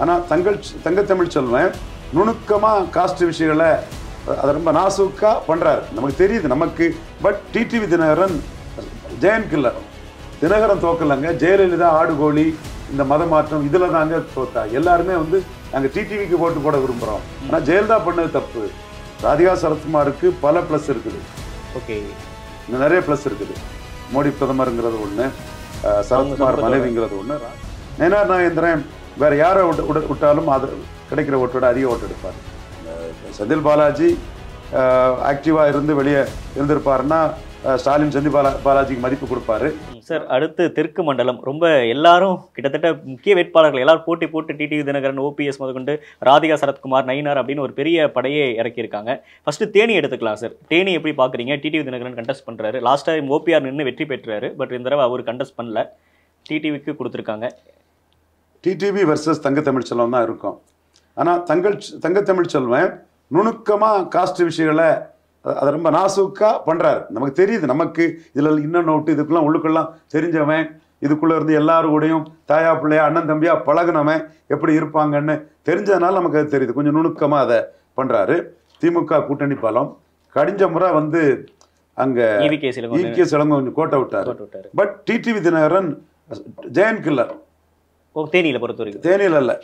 ஆனால் தங்கள் தங்கத்தமிழ் செல்வன் நுணுக்கமாக காஸ்ட் விஷயங்களை அதை ரொம்ப நாசூக்காக பண்ணுறாரு நமக்கு தெரியுது நமக்கு but TTV Dhinakaran giant killer Dhinakaran தோக்கலங்க ஜெயலலிதா ஆடுகோழி இந்த மத மாற்றம் இதில் தாங்க தோத்தா எல்லாருமே வந்து நாங்கள் டிடிவிக்கு ஓட்டு போட விரும்புகிறோம் ஆனால் ஜெயலலிதா பண்ணது தப்பு ராதிகா சரத்குமாருக்கு பல ப்ளஸ் இருக்குது ஓகே இன்னும் நிறைய ப்ளஸ் இருக்குது மோடி பிரதமருங்கிறது ஒன்று சரத்குமார் மனைவிங்கிறது ஒன்று நயனார் நாகேந்திரன் வேற யாரை விட்டு விட- விட்டாலும் அது கிடைக்கிற ஓட்டோட அதிக ஓட்டு எடுப்பார் அஹ் செந்தில் பாலாஜி ஆக்டிவாக இருந்து வெளியே இருந்திருப்பாருன்னா அஹ் ஸ்டாலின் செந்தில் பாலா பாலாஜிக்கு மதிப்பு கொடுப்பாரு சார் அடுத்து தெற்கு மண்டலம் ரொம்ப எல்லாரும் கிட்டத்தட்ட முக்கிய வேட்பாளர்கள் எல்லாரும் போட்டி போட்டு டிடிவி தினகரன் ஓபிஎஸ் முதற்கொண்டு ராதிகா சரத்குமார் நயினார் அப்படின்னு ஒரு பெரிய படையே இறக்கியிருக்காங்க ஃபர்ஸ்ட் தேனி எடுத்துக்கலாம் சார் தேனி எப்படி பார்க்குறீங்க டிடிவி தினகரன் கண்டெஸ்ட் பண்ணுறாரு லாஸ்ட் டைம் ஓபிஆர் நின்று வெற்றி பெற்றாரு பட் இந்த தடவை அவர் கண்டெஸ்ட் பண்ணல டிடிவிக்கு கொடுத்துருக்காங்க டிடிவி வர்சஸ் தங்கத்தமிழ் செல்வம் தான் இருக்கும் ஆனால் தங்கள் தங்கத்தமிழ் செல்வன் நுணுக்கமாக காஸ்ட் விஷயங்களை அ- அதை ரொம்ப நாசூக்காக பண்ணுறாரு நமக்கு தெரியுது நமக்கு இதில் இன்னும் நோட்டு இதுக்குலாம் உள்ளுக்குள்ளலாம் தெரிஞ்சவன் இதுக்குள்ளே இருந்து எல்லாரும் கூடயும் தாயா பிள்ளையா அண்ணன் தம்பியா பழகுனவன் எப்படி இருப்பாங்கன்னு தெரிஞ்சதுனால நமக்கு அது தெரியுது கொஞ்சம் நுணுக்கமாக அதை பண்ணுறாரு திமுக கூட்டணி பலம் கடிஞ்ச முறை வந்து அங்கே ஈவி கேசில் கொஞ்சம் ஈகே சிலங்க கொஞ்சம் கோட்டை விட்டார் போட்டு விட்டாரு but TTV Dhinakaran giant killer ஓ தேனியில பொறுத்த வரைக்கும் தேனியில் அல்ல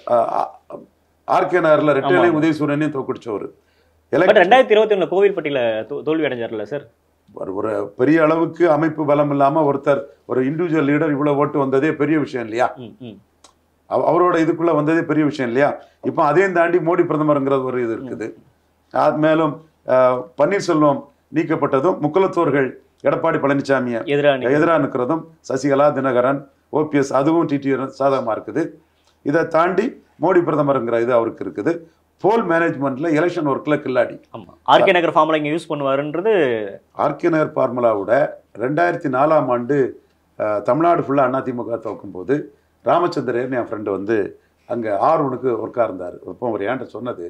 ஆர்கே நகரில் ரெட்டையிலையும் உதயசூரனையும் தோக்கடிச்சவர் பட் எலக்ட் ரெண்டாயிரத்தி இருபத்தி ஒண்ணுல கோவில்பட்டியில தோ- தோல்வி அடைஞ்சார்ல சார் ஒரு ஒரு பெரிய அளவுக்கு அமைப்பு பலம் இல்லாமல் ஒருத்தர் ஒரு இண்டிவிஜுவல் லீடர் இவ்வளோ ஓட்டு வந்ததே பெரிய விஷயம் இல்லையா ம் ம் அவ- அவரோட இதுக்குள்ள வந்ததே பெரிய விஷயம் இல்லையா இப்போ அதையும் தாண்டி மோடி பிரதமருங்கிறது ஒரு இது இருக்குது அது மேலும் அஹ், பன்னீர்செல்வம் நீக்கப்பட்டதும் முக்குலத்தோர்கள் எடப்பாடி பழனிசாமியை எதிராக எதிராக நிற்கிறதும் சசிகலா தினகரன் ஓபிஎஸ் அதுவும் டிடி சாதகமாக இருக்குது இதை தாண்டி மோடி பிரதமருங்கிற இது அவருக்கு இருக்குது போல் மேனேஜ்மெண்ட்ல எலெக்ஷன் ஒர்க்கில் கில்லாடி ஆமா ஆர்கே நகர் ஃபார்முலா இங்க யூஸ் பண்ணுவாருன்றது ஆர்கே நகர் ஃபார்முலாவோட ரெண்டாயிரத்தி நாலாம் ஆண்டு அஹ், தமிழ்நாடு ஃபுல்லாக அதிமுக தோக்கும் போது ராமச்சந்திரன் என் ஃப்ரெண்டு வந்து அங்கே ஆர்வனுக்கு ஒர்க்காக இருந்தார் இப்போ அவர் ஏன்ட்ட சொன்னது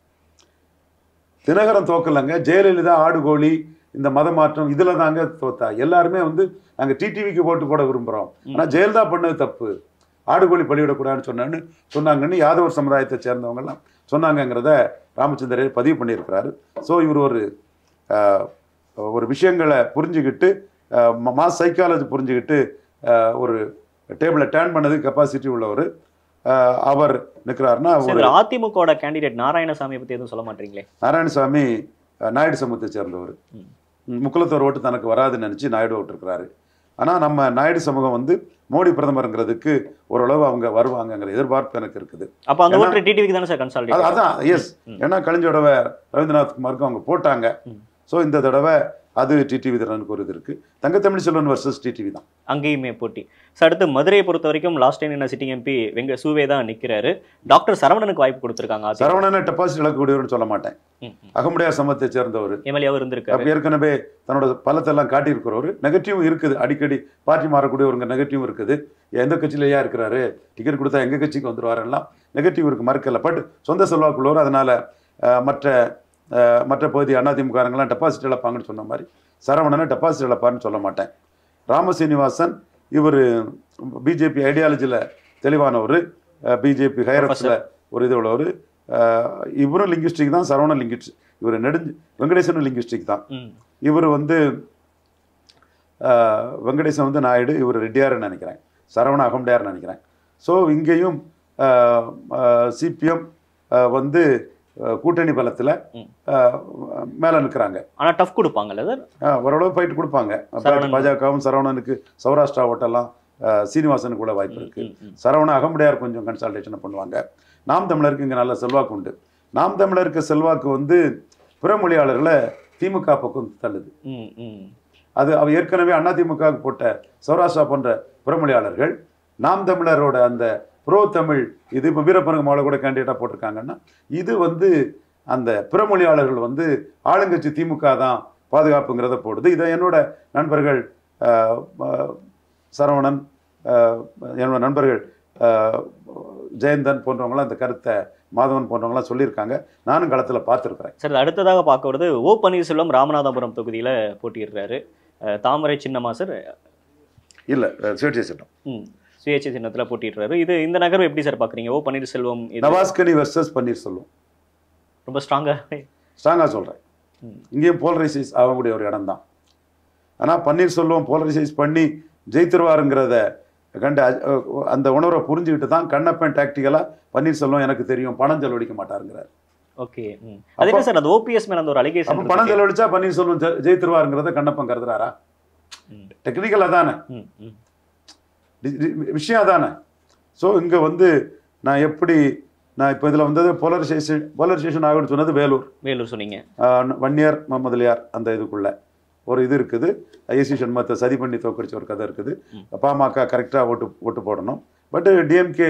தினகரன் தோக்கலைங்க ஜெயலலிதா ஆடுகோழி இந்த மத மாற்றம் இதில் தாங்க தோத்தா எல்லாருமே வந்து நாங்கள் டிடிவிக்கு ஓட்டு போட விரும்புகிறோம் ஆனால் ஜெயலலிதா பண்ணது தப்பு ஆடுகோழி பலியிடக்கூடாதுன்னு சொன்னான்னு சொன்னாங்கன்னு யாதவர் சமுதாயத்தை சேர்ந்தவங்கெல்லாம் சொன்னாங்கங்கிறத ராமச்சந்திரன் பதிவு பண்ணியிருக்கிறாரு ஸோ இவர் ஒரு அஹ், ஒரு விஷயங்களை புரிஞ்சுக்கிட்டு மாஸ் சைக்காலஜி புரிஞ்சுக்கிட்டு அஹ், ஒரு டேபிளை டேர்ன் பண்ணது கெப்பாசிட்டி உள்ளவர் அஹ், அவர் நிற்கிறாருன்னா ஒரு சார் அதிமுகவோட கேண்டிடேட் நாராயணசாமியை பத்தி எதுவும் சொல்ல மாட்டீங்களே நாராயணசாமி அஹ், நாயுடு சமூகத்தை சேர்ந்தவர் ம். முக்குலத்தோர் ஓட்டு தனக்கு வராதுன்னு நினச்சி நாயுடு விட்டுருக்கிறாரு ஆனால் நம்ம நாயுடு சமூகம் வந்து மோடி பிரதமருங்கிறதுக்கு ஓரளவு அவங்க வருவாங்கங்கிற எதிர்பார்ப்பு எனக்கு இருக்குது அப்ப அந்த ஏன்னா- ஓட்டு டிடிவிக்கு தானே சார் அது கன்சால்டேட் அதான் எஸ் ம். ஏன்னா கழிஞ்ச தடவை ரவீந்திரநாத் குமாருக்கு அவங்க போட்டாங்க ம். ஸோ இந்த தடவை அது டிடிவி திறனுக்கு ஒரு இது இருக்குது தங்கத்தமிழ் செல்வன் வர்சஸ் டிடிவி தான் அங்கேயுமே போட்டி சார் அடுத்து மதுரையை பொறுத்த வரைக்கும் லாஸ்ட் டைம் என்ன சிட்டிங் எம்பி வெங்க சூவே தான் நிக்கிறாரு டாக்டர் சரவணனுக்கு வாய்ப்பு கொடுத்துருக்காங்க சரவணனை டெபாசிட் இழக்கக்கூடியவர்னு சொல்ல மாட்டேன் அகமுடையார் சமூகத்தை சேர்ந்தவர் எம்எல்ஏ அவர் இருந்திருக்காரு அப்ப ஏற்கனவே தன்னோட பலத்தெல்லாம் காட்டியிருக்கிறவர் நெகட்டிவ் இருக்குது அடிக்கடி பார்ட்டி மாறக்கூடியவருங்க நெகட்டிவ் இருக்குது எந்த கட்சியிலையா இருக்கிறாரு டிக்கெட் கொடுத்தா எங்க கட்சிக்கு வந்துருவாரெல்லாம் நெகட்டிவ் இருக்கு மறுக்கல பட் சொந்த செல்வாக்குள்ளவர் அதனால அஹ், மற்ற அஹ், மற்ற பகுதி அதிமுககாரங்களாம் டெபாசிட் இழப்பாங்கன்னு சொன்ன மாதிரி சரவணனை டெபாசிட் இழப்பாருன்னு சொல்ல மாட்டேன் ராமசீனிவாசன் இவர் பிஜேபி ஐடியாலஜியில் தெளிவானவர் பிஜேபி ஹைரப்ஸில் ஒரு இது உள்ளவர் இவரும் லிங்குஸ்டிக் தான் சரவணன் லிங்குஸ்டிக் இவர் நெடுஞ்சு வெங்கடேசனும் லிங்குஸ்டிக் தான் ம் இவர் வந்து அஹ், வெங்கடேசன் வந்து நாயுடு இவர் ரெட்டியார்னு நினைக்கிறேன் சரவண அகம்டையார்னு நினைக்கிறேன் ஸோ இங்கேயும் சிபிஎம் வந்து அஹ், கூட்டணி பலத்தில் ம். மேலே நிற்கிறாங்க ஆனா டஃப் கொடுப்பாங்கல்ல சார் ஆஹ் ஓரளவு ஃபைட் கொடுப்பாங்க சரவணன். பாஜகவும் சரவணனுக்கு சௌராஷ்டிரா ஓட்டெல்லாம் ஆஹ் சீனிவாசனுக்கு கூட வாய்ப்பு இருக்கு ம், ம். சரவண அகமுடையார் கொஞ்சம் கன்சல்டேஷன் பண்ணுவாங்க நாம் தமிழருக்கு இங்கே நல்ல செல்வாக்கு உண்டு நாம் தமிழருக்கு செல்வாக்கு வந்து பிறமொழியாளர்களை திமுக பக்கம் தள்ளுது ம் ம் அது அவ ஏற்கனவே அதிமுகவுக்கு போட்ட சௌராஷ்டிரா போன்ற பிறமொழியாளர்கள் நாம் தமிழரோட அந்த ப்ரோ தமிழ் இது இப்போ வீரப்பனுக்கு மாவளை கூட கேண்டிடேட்டாக போட்டிருக்காங்கன்னா இது வந்து அந்த பிறமொழியாளர்கள் வந்து ஆளுங்கட்சி திமுக தான் பாதுகாப்புங்கிறத போடுது இதை என்னோட நண்பர்கள் ஆஹ், ஆஹ், சரவணன் ஆஹ், என்னோட நண்பர்கள் ஆஹ், ஜெயந்தன் போன்றவங்களாம் இந்த கருத்தை மாதவன் போன்றவங்களாம் சொல்லியிருக்காங்க நானும் களத்தில் பார்த்துருக்குறேன் சார் அடுத்ததாக பார்க்க வருது ஓ பன்னீர்செல்வம் ராமநாதபுரம் தொகுதியில போட்டியிடுறாரு அஹ், தாமரை சின்னமா சார் இல்லை சுயேட்சை சட்டம் ம் சுயேட்சை சின்னத்துல போட்டிடுறாரு இது இந்த நகர்வு எப்படி சார் பாக்குறீங்க ஓ பன்னீர்செல்வம் இது நவாஸ்கனி வெர்சஸ் பன்னீர்செல்வம் ரொம்ப ஸ்ட்ராங்கா ஸ்ட்ராங்காக சொல்கிறேன் ம். இங்கேயும் போலரைசைஸ் ஆகக்கூடிய ஒரு இடம் தான் ஆனால் பன்னீர்செல்வம் போலரைசைஸ் பண்ணி ஜெயித்திருவாருங்கிறத கண்டு அ- அந்த உணர்வை புரிஞ்சுக்கிட்டு தான் கண்ணப்பன் டாக்டிக்கலாக பன்னீர்செல்வம் எனக்கு தெரியும் பணம் செலவழிக்க மாட்டாருங்கிறார் ஓகே அது என்ன சார் அது ஓபிஎஸ் மேல அந்த ஒரு அப்போ அலிகேஷன் பணம் செலவழிச்சா பன்னீர்செல்வம் ஜெ- ஜெயித்திருவாருங்கிறத கண்ணப்பன் கருதுறாரா டெக்னிக்கலாக தானே டி- டி- விஷயம் அதானே ஸோ இங்கே வந்து நான் எப்படி நான் இப்போ இதில் வந்தது போலரைசேஷன் போலரைசேஷன் ஆகும்னு சொன்னது வேலூர் வேலூர் சொன்னீங்க ஆஹ் வன்னியார் முதலியார் அந்த இதுக்குள்ள ஒரு இது இருக்குது ஐஎஸ்சி சண்முகத்தை சதி பண்ணி தோக்கடிச்ச ஒரு கதை இருக்குது ம். பாமக கரெக்டாக ஓட்டு ஓட்டு போடணும் பட் டிஎம்கே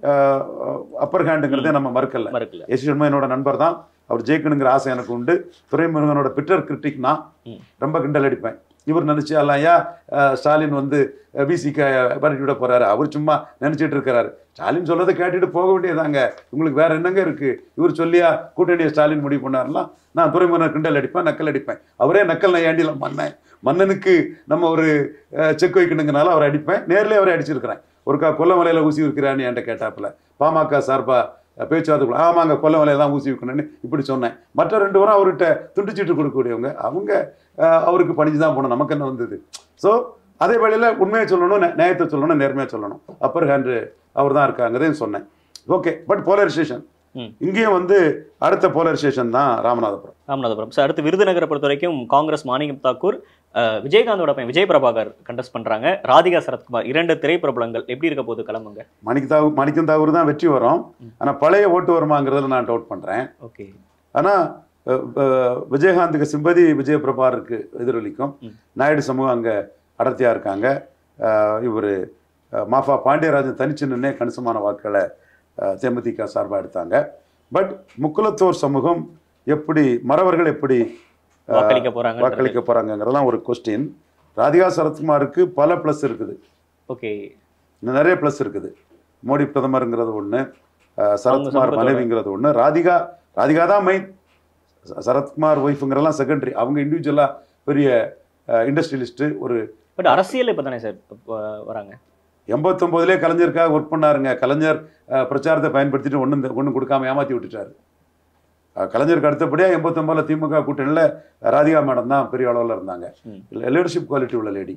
அப்பர் ஹேண்டுங்கிறதே நம்ம மறுக்கல மறுக்கல எஸ் சண்முகம் என்னோட நண்பர் தான் அவர் ஜெயிக்கணுங்கிற ஆசை எனக்கு உண்டு துரைமுருகனோட ட்விட்டர் கிரிட்டிக் நான் ம். ரொம்ப கிண்டல் அடிப்பேன் இவர் நினைச்சு அல்ல ஐயா அஹ், ஸ்டாலின் வந்து பிசிக்க பரட்டி விட போறாரு அவர் சும்மா நினைச்சிட்டு இருக்கிறாரு ஸ்டாலின் சொல்றதை கேட்டுட்டு போக வேண்டியதாங்க உங்களுக்கு வேற என்னங்க இருக்கு இவர் சொல்லியா கூட்டணியை ஸ்டாலின் முடிவு பண்ணாருலாம் நான் துறைமுகனர் கிண்டல் அடிப்பேன் நக்கல் அடிப்பேன் அவரே நக்கல் நான் ஏண்டில மன்னன் மன்னனுக்கு நம்ம ஒரு செக் வைக்கணுங்கனால அவரை அடிப்பேன் நேர்லயே அவரை அடிச்சிருக்கிறேன் ஒருக்கா கொல்லமலையில ஊசி இருக்கிறான்னு என்கிட்ட கேட்டாப்புல பாமக சார்பா பேச்சுவார்த்தை ஆமாங்க கொல்லமலையில தான் ஊசி வைக்கணும்னு இப்படி சொன்னேன் மற்ற ரெண்டு பேரும் அவர்கிட்ட துண்டுச்சீட்டு கொடுக்கக்கூடியவங்க அவங்க அஹ், அவருக்கு பணிஞ்சு தான் போகணும் நமக்கு என்ன வந்தது ஸோ அதே வேளையில் உண்மையை சொல்லணும் நே- நியாயத்தை சொல்லணும் நேர்மையாக சொல்லணும் அப்பர் ஹேண்டு அவர் தான் இருக்காங்கிறதையும் சொன்னேன் ஓகே பட் போலரைசேஷன் ம். இங்கேயும் வந்து அடுத்த போலரைசேஷன் தான் ராமநாதபுரம் ராமநாதபுரம் சார் அடுத்து விருதுநகரை பொறுத்த வரைக்கும் காங்கிரஸ் மாணிக்கம் தாக்கூர் அஹ், விஜயகாந்தோட பையன் விஜய் பிரபாகர் கண்டஸ்ட் பண்றாங்க ராதிகா சரத்குமார் இரண்டு திரைப்பிரபலங்கள் எப்படி இருக்க போகுது கிளம்புங்க மணிக்கு தாவு மணிக்கம் தாகூர் தான் வெற்றி வரும் ம். ஆனால் பழைய ஓட்டு வருமாங்கிறதுல நான் டவுட் பண்ணுறேன் ஓகே ஆனால் விஜயகாந்துக்கு சிம்பதி விஜயபிரபாருக்கு எதிரொலிக்கும் ம். நாயுடு சமூகம் அங்கே அடர்த்தியாக இருக்காங்க இவர் மாஃபா பாண்டியராஜன் தனிச்சு நின்னே கணிசமான வாக்குகளை அஹ், தேமுதிக சார்பாக எடுத்தாங்க பட் முக்குலத்தோர் சமூகம் எப்படி மறவர்கள் எப்படி அஹ், வாக்களிக்க போறாங்க வாக்களிக்க போகிறாங்கங்கிறதெல்லாம் ஒரு கொஸ்டின் ராதிகா சரத்குமாருக்கு பல ப்ளஸ் இருக்குது ஓகே இன்னும் நிறைய ப்ளஸ் இருக்குது மோடி பிரதமருங்கிறது ஒன்று சரத்குமார் சமூகத்தோட- மனைவிங்கிறது ஒன்று ராதிகா ராதிகா தான் மெயின் சரத்குமார் ஒய்ஃபுங்கிறலாம் செகண்டரி அவங்க இண்டிவிஜுவலாக பெரிய இண்டஸ்ட்ரியலிஸ்ட்டு ஒரு பட் அரசியல் இப்போ தானே சார் வராங்க எண்பத்தொம்போதுலேயே கலைஞருக்காக ஒர்க் பண்ணாருங்க கலைஞர் அஹ், பிரச்சாரத்தை பயன்படுத்திட்டு ஒன்றும் ஒன்றும் கொடுக்காம ஏமாற்றி விட்டுட்டாரு அஹ், கலைஞருக்கு அடுத்தபடியாக எண்பத்தொம்போதில் திமுக கூட்டணியில் ராதிகா மேடம் தான் பெரிய அளவில் இருந்தாங்க ம். லீடர்ஷிப் குவாலிட்டி உள்ள லேடி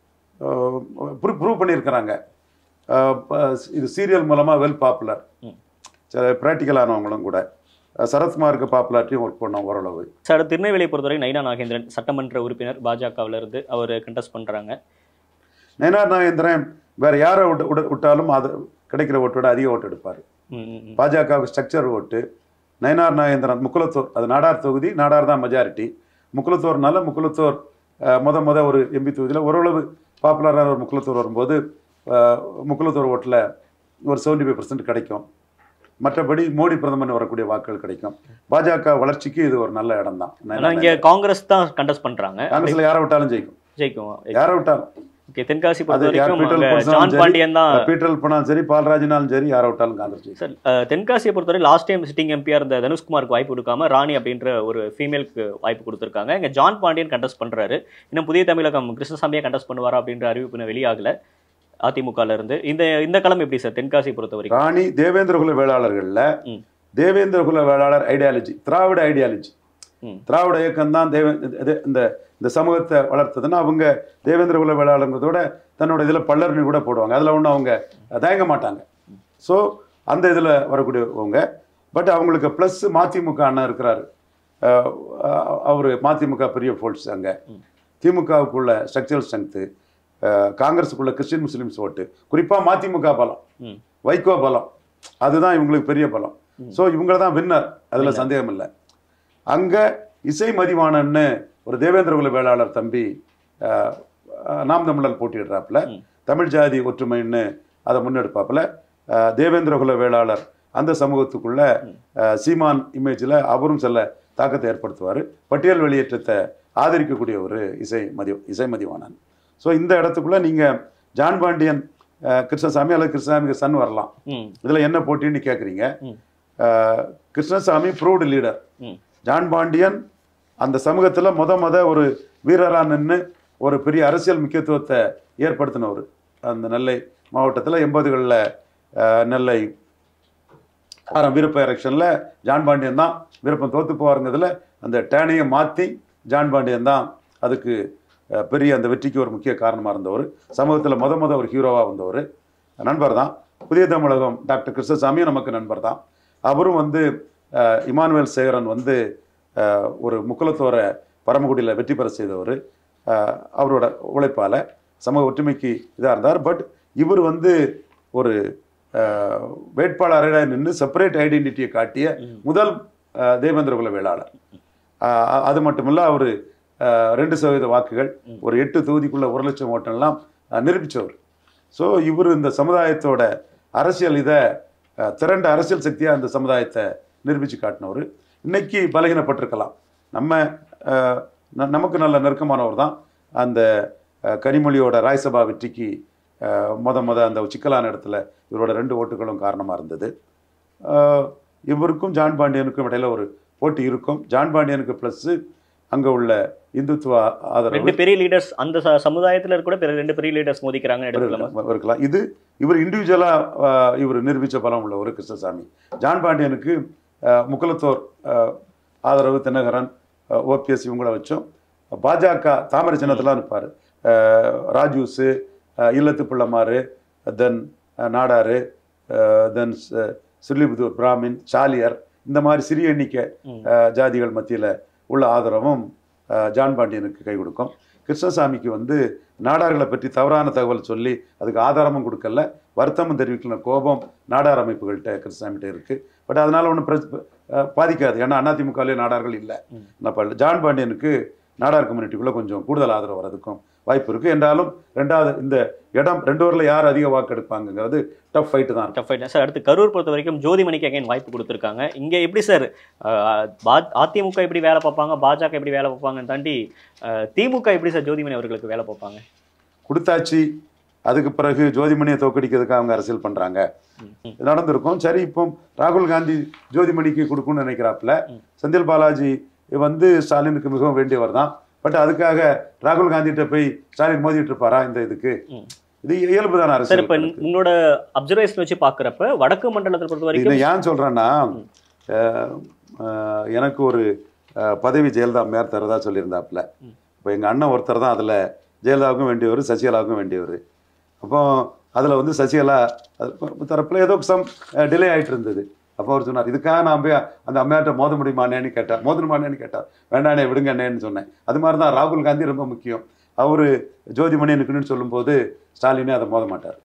ப்ரூவ் பண்ணியிருக்கிறாங்க அஹ், ப- இது சீரியல் மூலமாக வெல் பாப்புலர் ம். சில ப்ராக்டிக்கலானவங்களும் கூட அஹ், சரத்குமாருக்கு பாப்புலாரிட்டியும் ஒர்க் பண்ணோம் ஓரளவு சார் அடுத்து திருநெல்வேலியை பொறுத்தவரை நைனா நாகேந்திரன் சட்டமன்ற உறுப்பினர் பாஜகவுல இருந்து அவர் கண்டஸ்ட் பண்றாங்க நயனார் நாகேந்திரன் வேற யாரை விட்டு விட- விட்டாலும் அது கிடைக்கிற ஓட்டோட அதிக ஓட்டு எடுப்பார் ம், ம், ம். பாஜகவுக்கு ஸ்ட்ரக்சர் ஓட்டு நயனார் நாகேந்திரன் முக்குலத்தோர் அது நாடார் தொகுதி நாடார் தான் மெஜாரிட்டி முக்குலத்தோர்னால முக்குலத்தோர் அஹ், முத முத ஒரு எம்பி தொகுதியில் ஓரளவு பாப்புலரான ஒரு முக்குலத்தோர் வரும்போது அஹ், முக்குலத்தோர் ஓட்டில் ஒரு செவன்டி ஃபைவ் பர்சன்ட் கிடைக்கும் மற்றபடி மோடி பிரதமர் வரக்கூடிய வாக்குகள் கிடைக்கும் பாஜக வளர்ச்சிக்கு இது ஒரு நல்ல இடம் தான் ஆனா இங்க காங்கிரஸ் தான் கண்டஸ்ட் பண்றாங்க காங்கிரஸ்ல யாரை விட்டாலும் ஜெயிக்கும் ஜெயிக்கும் யாரை விட்டாலும் ஓகே தென்காசி பொறுத்த அது யார் வரைக்கும் பீட்டர் அங்க போனாலும் ஜான் சரி, பாண்டியன் தான் பீட்டர் போனாலும் சரி பால்ராஜினாலும் சரி யாரை விட்டாலும் காங்கிரஸ் ஜெயிக்கும் சார் அஹ், தென்காசியை பொறுத்தவரை லாஸ்ட் டைம் சிட்டிங் எம்பியா இருந்த தனுஷ்குமாருக்கு வாய்ப்பு கொடுக்காம ராணி அப்படின்ற ஒரு ஃபீமேலுக்கு வாய்ப்பு கொடுத்துருக்காங்க இங்க ஜான் பாண்டியன் கண்டஸ்ட் பண்றாரு இன்னும் புதிய தமிழகம் கிருஷ்ணசாமியா கண்டஸ்ட் பண்ணுவாரா அப்படின்ற அறிவிப்பு இன்னும் வெளியாகல அதிமுகல இருந்து இந்த இந்த களம் எப்படி சார் தென்காசி பொறுத்த வரைக்கும் ராணி தேவேந்திரகுல வேளாளர்கள்ல ம். தேவேந்திரகுல வேளாளர் ஐடியாலஜி திராவிட ஐடியாலஜி ம். திராவிட இயக்கம் தான் தேவே இது- இந்த இந்த சமூகத்தை வளர்த்ததுன்னா அவங்க தேவேந்திரகுல வேளாளங்கிறதோட தன்னோட இதில் பல்லர்னு கூட போடுவாங்க அதில் ஒன்றும் அவங்க தயங்க மாட்டாங்க ஸோ அந்த இதில் வரக்கூடியவங்க பட் அவங்களுக்கு ப்ளஸ் மதிமுக அண்ணன் இருக்கிறாரு அவர் மதிமுக பெரிய ஃபோல்ஸ் அங்கே ம். திமுகவுக்குள்ள ஸ்ட்ரக்சரல் ஸ்ட்ரென்த்து காங்கிரஸுக்குள்ள கிறிஸ்டின் முஸ்லிம்ஸ் ஓட்டு குறிப்பாக மதிமுக பலம் ம். வைகோ பலம் அதுதான் இவங்களுக்கு பெரிய பலம் ம். ஸோ இவங்க தான் வின்னர் அதில் Winner. சந்தேகம் இல்லை அங்கே இசை மதிவாணன்னு ஒரு தேவேந்திரகுல வேளாளர் தம்பி அஹ், அஹ், நாம் தமிழர் போட்டியிடுறாப்புல ம். தமிழ் ஜாதி ஒற்றுமைன்னு அதை முன்னெடுப்பாப்புல அஹ், தேவேந்திரகுல வேளாளர் அந்த சமூகத்துக்குள்ள ம். அஹ், சீமான் இமேஜில் அவரும் சில தாக்கத்தை ஏற்படுத்துவார் பட்டியல் வெளியேற்றத்தை ஆதரிக்கக்கூடிய ஒரு இசை மதி இசை மதிவாணன் ஸோ இந்த இடத்துக்குள்ள நீங்கள் ஜான் பாண்டியன் அஹ், கிருஷ்ணசாமி அல்லது கிருஷ்ணசாமிக்கு சன் வரலாம் ம் இதில் என்ன போட்டின்னு கேட்குறீங்க ம். கிருஷ்ணசாமி ப்ரூவ்டு லீடர் ம். ஜான் பாண்டியன் அந்த சமூகத்தில் முத முத ஒரு வீரராக நின்று ஒரு பெரிய அரசியல் முக்கியத்துவத்தை ஏற்படுத்தினவர் அந்த நெல்லை மாவட்டத்தில் எண்பதுகளில் நெல்லை ஆரம் வீரப்ப எலெக்ஷனில் ஜான் பாண்டியன் தான் வீரப்பன் தோத்து போவாருங்கிறதுல அந்த டேனையை மாற்றி ஜான் பாண்டியன் தான் அதுக்கு அஹ், பெரிய அந்த வெற்றிக்கு ஒரு முக்கிய காரணமாக இருந்தவர் சமூகத்தில் முத முத ஒரு ஹீரோவாக வந்தவர் நண்பர் தான் புதிய தமிழகம் டாக்டர் கிருஷ்ணசாமியும் நமக்கு நண்பர் தான் அவரும் வந்து அஹ், இமானுவேல் சேகரன் வந்து அஹ், ஒரு முக்குலத்தோரை பரமக்குடியில் வெற்றி பெற செய்தவர் அஹ், அவரோட உழைப்பால் சமூக ஒற்றுமைக்கு இதாக இருந்தார் பட் இவர் வந்து ஒரு அஹ், வேட்பாளராக நின்று செப்பரேட் ஐடென்டிட்டியை காட்டிய ம். முதல் அஹ், தேவேந்திர குல வேளாளர் அஹ், அது மட்டுமில்ல அவர் ரெண்டு சதவீத வாக்குகள் ம். ஒரு எட்டு தொகுதிக்குள்ள ஒரு லட்சம் ஓட்டெல்லாம் அஹ், நிரூபிச்சவர் ஸோ இவர் இந்த சமுதாயத்தோட அரசியல் இதை அஹ், திரண்ட அரசியல் சக்தியாக இந்த சமுதாயத்தை நிரூபித்து காட்டினவர் இன்னைக்கு பலகீனப்பட்டிருக்கலாம் நம்ம அஹ், ந- நமக்கு நல்ல நெருக்கமானவர் தான் அந்த அஹ், கனிமொழியோட ராய்சபா வெற்றிக்கு அஹ், முத முத அந்த சிக்கலான இடத்துல இவரோட ரெண்டு ஓட்டுகளும் காரணமாக இருந்தது அஹ், இவருக்கும் ஜான் பாண்டியனுக்கும் இடையில ஒரு போட்டி இருக்கும் ஜான் பாண்டியனுக்கு ப்ளஸ்ஸு அங்கே உள்ள இந்துத்துவ ஆதரவு ரெண்டு பெரிய லீடர்ஸ் அந்த ச- சமுதாயத்துல கூட பெரிய ரெண்டு பெரிய லீடர்ஸ் மோதிக்கிறாங்கன்னு எடுத்துக்கலாமா இருக்கலாம் இருக்கலாம். இது இவர் இண்டிவிஜுவலாக இவர் நிரூபித்த பலம் உள்ள ஒரு கிருஷ்ணசாமி ஜான் பாண்டியனுக்கு அஹ், முக்குலத்தோர் அஹ், ஆதரவு தினகரன் ஓபிஎஸ் இவங்கள வச்சோம் பாஜக தாமரை சின்னத்தில் இருப்பார் ராஜூஸு அஹ், இல்லத்து பிள்ளைமாறு தென் நாடாரு தென் சிறுலிபுத்தூர் பிராமின் சாலியர் இந்த மாதிரி சிறிய எண்ணிக்கை ம். அஹ், ஜாதிகள் மத்தியில் உள்ள ஆதரவும் அஹ், ஜான் பாண்டியனுக்கு கை கொடுக்கும் கிருஷ்ணசாமிக்கு வந்து நாடார்களை பற்றி தவறான தகவல் சொல்லி அதுக்கு ஆதாரமும் கொடுக்கல வருத்தமும் தெரிவிக்கல கோபம் நாடார் அமைப்புகள்கிட்ட கிருஷ்ணசாமிகிட்ட இருக்கு பட் அதனால ஒன்றும் பிரச் அஹ், பாதிக்காது ஏன்னா அதிமுகவிலே நாடார்கள் இல்லை ம். அப்போ ஜான் பாண்டியனுக்கு நாடார் கம்யூனிட்டிக்குள்ளே கொஞ்சம் கூடுதல் ஆதரவு வரதுக்கும் வாய்ப்பு இருக்கு என்றாலும் ரெண்டாவது இந்த இடம் ரெண்டு ஊரில் யார் அதிக வாக்கு எடுப்பாங்கங்கிறது டஃப் ஃபைட்டு தான் இருக்கும் டஃப் ஃபைட் சார் அடுத்து கரூர் பொறுத்த வரைக்கும் ஜோதிமணிக்கு அகைன் வாய்ப்பு கொடுத்துருக்காங்க இங்க எப்படி சார் அஹ், பா- அதிமுக எப்படி வேலை பார்ப்பாங்க பாஜக எப்படி வேலை பார்ப்பாங்கன்னு தாண்டி அஹ், திமுக எப்படி சார் ஜோதிமணி அவர்களுக்கு வேலை பார்ப்பாங்க கொடுத்தாச்சு அதுக்கு பிறகு ஜோதிமணியை தோக்கடிக்கிறதுக்கு அவங்க அரசியல் பண்றாங்க ம், ம். இது நடந்திருக்கும் சரி இப்போ ராகுல் காந்தி ஜோதிமணிக்கு கொடுக்கும்னு நினைக்கிறாப்புல ம். செந்தில் பாலாஜி வந்து ஸ்டாலினுக்கு மிகவும் வேண்டியவர் தான் பட் அதுக்காக ராகுல் காந்திகிட்ட போய் ஸ்டாலின் மோதிட்டு இருப்பாரா இந்த இதுக்கு ம். இது இயல்புதான சார் அரசியல் இப்ப கணக்கு. உங்களோட அப்சர்வேஷன் வச்சு பாக்குறப்ப வடக்கு மண்டலத்தை பொறுத்த இதை வரைக்கும் ஏன் சொல்றேன்னா ம். அஹ், அஹ், எனக்கு ஒரு அஹ், பதவி ஜெயலலிதா மேயர் தரதா சொல்லியிருந்தாப்புல ம். இப்போ எங்கள் அண்ணன் ஒருத்தர் தான் அதில் ஜெயலலிதாவுக்கும் வேண்டியவர் சசிகலாவுக்கும் வேண்டியவர் அப்போ அதில் வந்து சசிகலா அது தரப்பில் ஏதோ சம் டிலே ஆயிட்டு இருந்தது அப்போ அவர் சொன்னார் இதுக்காக நான் போய் அந்த அம்மையார்ட்ட மோத முடியுமானேன்னு கேட்டார் மோதணுமானேன்னு கேட்டார் வேண்டானே விடுங்க அண்ணேன்னு சொன்னேன் அது மாதிரி தான் ராகுல் காந்தி ரொம்ப முக்கியம் அவர் ஜோதிமணி எனக்குன்னு சொல்லும்போது ஸ்டாலினே அதை மோத மாட்டார்